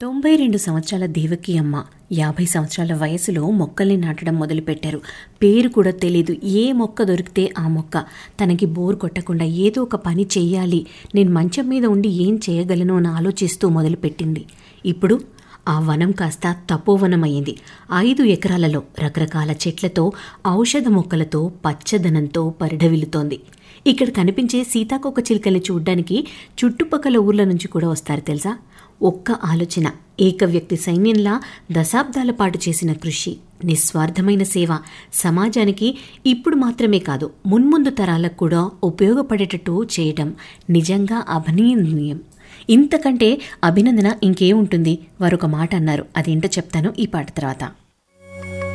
తొంభై రెండు సంవత్సరాల దేవకి అమ్మ యాభై సంవత్సరాల వయసులో మొక్కల్ని నాటడం మొదలుపెట్టారు పేరు కూడా తెలీదు ఏ మొక్క దొరికితే ఆ మొక్క తనకి బోర్ కొట్టకుండా ఏదో ఒక పని చెయ్యాలి నేను మంచం మీద ఉండి ఏం చేయగలను అని ఆలోచిస్తూ మొదలుపెట్టింది ఇప్పుడు ఆ వనం కాస్త తపోవనం అయింది ఐదు ఎకరాలలో రకరకాల చెట్లతో ఔషధ మొక్కలతో పచ్చదనంతో పరిఢవిల్లుతోంది ఇక్కడ కనిపించే సీతాకోక చిలుకల్ని చూడ్డానికి చుట్టుపక్కల ఊర్ల నుంచి కూడా వస్తారు తెలుసా ఒక్క ఆలోచన ఏక వ్యక్తి సైన్యంలా దశాబ్దాల పాటు చేసిన కృషి నిస్వార్థమైన సేవ సమాజానికి ఇప్పుడు మాత్రమే కాదు మున్ముందు తరాలకు కూడా ఉపయోగపడేటట్టు చేయడం నిజంగా అభినందనీయం ఇంతకంటే అభినందన ఇంకేముంటుంది వారొక మాట అన్నారు అదేంటో చెప్తాను ఈ పాట తర్వాత